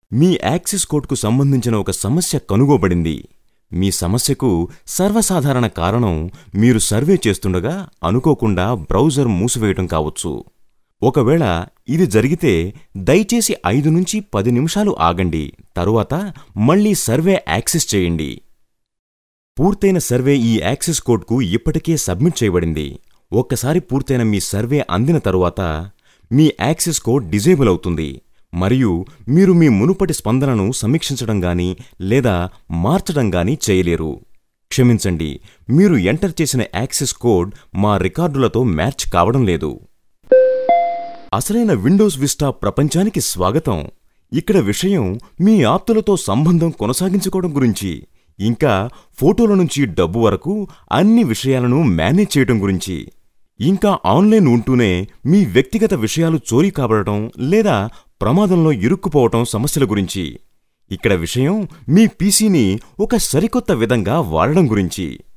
మీ access కోడ్కు సంబంధించిన ఒక సమస్య కనుగోబడింది మీ సమస్యకు సర్వసాధారణ కారణం మీరు సర్వే చేస్తుండగా అనుకోకుండా బ్రౌజర్ మూసివేయటం కావచ్చు ఒకవేళ ఇది జరిగితే దయచేసి ఐదు నుంచి పది నిమిషాలు ఆగండి తరువాత మళ్ళీ సర్వే యాక్సెస్ చేయండి పూర్తయిన సర్వే ఈ యాక్సెస్ కోడ్కు ఇప్పటికే సబ్మిట్ చేయబడింది ఒక్కసారి పూర్తయిన మీ సర్వే అందిన తరువాత మీ యాక్సెస్ కోడ్ డిజేబుల్ అవుతుంది మరియు మీరు మీ మునుపటి స్పందనను సమీక్షించడం గాని లేదా మార్చడం గాని చేయలేరు క్షమించండి మీరు ఎంటర్ చేసిన యాక్సెస్ కోడ్ మా రికార్డులతో మ్యాచ్ కావడం లేదు అసలైన విండోస్ విస్టా ప్రపంచానికి స్వాగతం ఇక్కడ విషయం మీ ఆప్తులతో సంబంధం కొనసాగించుకోవడం గురించి ఇంకా ఫోటోల నుంచి డబ్బు వరకు అన్ని విషయాలను మేనేజ్ చేయడం గురించి ఇంకా ఆన్లైన్ ఉంటూనే మీ వ్యక్తిగత విషయాలు చోరీ కాబడటం లేదా ప్రమాదంలో ఇరుక్కుపోవటం సమస్యల గురించి ఇక్కడ విషయం మీ పీసీని ఒక సరికొత్త విధంగా వాడడం గురించి